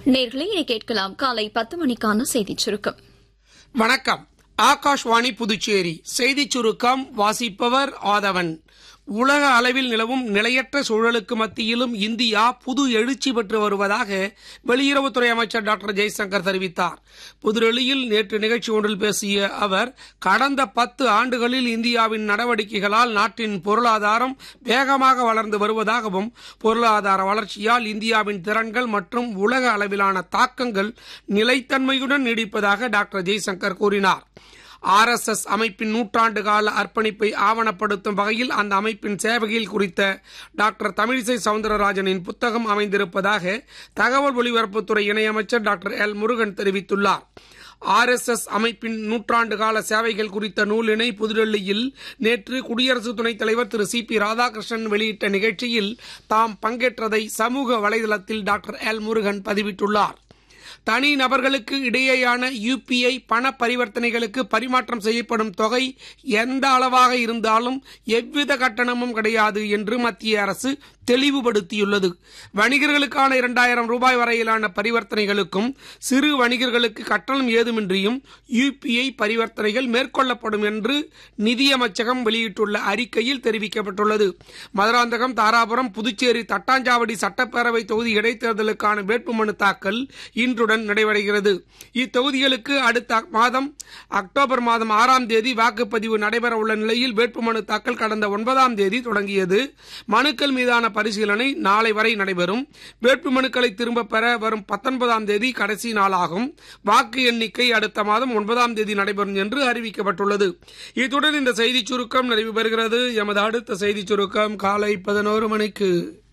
நேர்களை இனி கேட்கலாம் காலை பத்து மணிக்கான செய்திச் சுருக்கம் வணக்கம் ஆகாஷ்வாணி புதுச்சேரி செய்திச் சுருக்கம் வாசிப்பவர் ஆதவன் உலக அளவில் நிலவும் நிலையற்ற சூழலுக்கு மத்தியிலும் இந்தியா புது எழுச்சி பெற்று வருவதாக வெளியுறவுத்துறை அமைச்சர் டாக்டர் ஜெய்சங்கர் தெரிவித்தார் புதுடெல்லியில் நேற்று நிகழ்ச்சி ஒன்றில் பேசிய அவர் கடந்த பத்து ஆண்டுகளில் இந்தியாவின் நடவடிக்கைகளால் நாட்டின் பொருளாதாரம் வேகமாக வளர்ந்து வருவதாகவும் பொருளாதார வளர்ச்சியால் இந்தியாவின் திறன்கள் மற்றும் உலக அளவிலான தாக்கங்கள் நிலைத்தன்மையுடன் நீடிப்பதாக டாக்டர் ஜெய்சங்கர் கூறினார் ஆர் எஸ் எஸ் அமைப்பின் நூற்றாண்டு கால அர்ப்பணிப்பை ஆவணப்படுத்தும் வகையில் அந்த அமைப்பின் சேவைகள் குறித்த டாக்டர் தமிழிசை சவுந்தரராஜனின் புத்தகம் அமைந்திருப்பதாக தகவல் ஒலிபரப்புத்துறை இணையமைச்சர் டாக்டர் எல் முருகன் தெரிவித்துள்ளார் ஆர் எஸ் எஸ் அமைப்பின் நூற்றாண்டு கால சேவைகள் குறித்த நூலினை புதுடெல்லியில் நேற்று குடியரசு துணைத் தலைவர் திரு சி பி ராதாகிருஷ்ணன் வெளியிட்ட நிகழ்ச்சியில் தாம் பங்கேற்றதை சமூக வலைதளத்தில் டாக்டர் எல் முருகன் பதிவிட்டுள்ளார் தனி நபர்களுக்கு இடையேயான யுபிஐ பண பரிவர்த்தனைகளுக்கு பரிமாற்றம் செய்யப்படும் தொகை எந்த அளவாக இருந்தாலும் எவ்வித கட்டணமும் கிடையாது என்று மத்திய அரசு தெளிவுபடுத்தியுள்ளது வணிகர்களுக்கான இரண்டாயிரம் ரூபாய் வரையிலான பரிவர்த்தனைகளுக்கும் சிறு வணிகர்களுக்கு கட்டணம் ஏதுமின்றியும் யுபிஐ பரிவர்த்தனைகள் மேற்கொள்ளப்படும் என்று நிதியமைச்சகம் வெளியிட்டுள்ள அறிக்கையில் தெரிவிக்கப்பட்டுள்ளது மதுராந்தகம் தாராபுரம் புதுச்சேரி தட்டாஞ்சாவடி சட்டப்பேரவை தொகுதி இடைத்தேர்தலுக்கான வேட்புமனு தாக்கல் இன்றுடன் நிறைவடைகிறது இத்தொகுதிகளுக்கு அடுத்த மாதம் அக்டோபர் மாதம் ஆறாம் தேதி வாக்குப்பதிவு நடைபெற உள்ள நிலையில் வேட்புமனு தாக்கல் கடந்த ஒன்பதாம் தேதி தொடங்கியது மனுக்கள் மீதான பரிசீலனை நாளை வரை நடைபெறும் வேட்புமனுக்களை திரும்பப் பெற வரும் பத்தொன்பதாம் தேதி கடைசி நாளாகும் வாக்கு எண்ணிக்கை அடுத்த மாதம் ஒன்பதாம் தேதி நடைபெறும் என்று அறிவிக்கப்பட்டுள்ளது இத்துடன் இந்த செய்திச் சுருக்கம் நிறைவு பெறுகிறது எமது அடுத்த செய்திச் சுருக்கம் காலை பதினோரு மணிக்கு